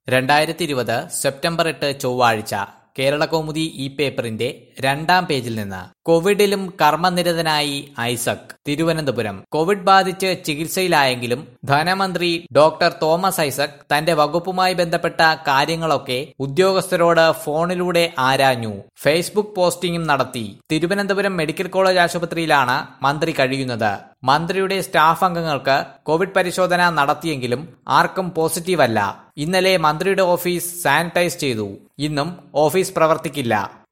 രണ്ടായിരത്തി ഇരുപത് സെപ്റ്റംബർ എട്ട് ചൊവ്വാഴ്ച കേരളകൗമുദി ഈ പേപ്പറിന്റെ രണ്ടാം പേജിൽ നിന്ന് കോവിഡിലും കർമ്മനിരതനായി ഐസക് തിരുവനന്തപുരം കോവിഡ് ബാധിച്ച് ചികിത്സയിലായെങ്കിലും ധനമന്ത്രി ഡോക്ടർ തോമസ് ഐസക് തന്റെ വകുപ്പുമായി ബന്ധപ്പെട്ട കാര്യങ്ങളൊക്കെ ഉദ്യോഗസ്ഥരോട് ഫോണിലൂടെ ആരാഞ്ഞു ഫേസ്ബുക്ക് പോസ്റ്റിംഗും നടത്തി തിരുവനന്തപുരം മെഡിക്കൽ കോളേജ് ആശുപത്രിയിലാണ് മന്ത്രി കഴിയുന്നത് മന്ത്രിയുടെ സ്റ്റാഫ് അംഗങ്ങൾക്ക് കോവിഡ് പരിശോധന നടത്തിയെങ്കിലും ആർക്കും പോസിറ്റീവ് അല്ല ഇന്നലെ മന്ത്രിയുടെ ഓഫീസ് സാനിറ്റൈസ് ചെയ്തു ഇന്നും ഓഫീസ് പ്രവർത്തിക്കില്ല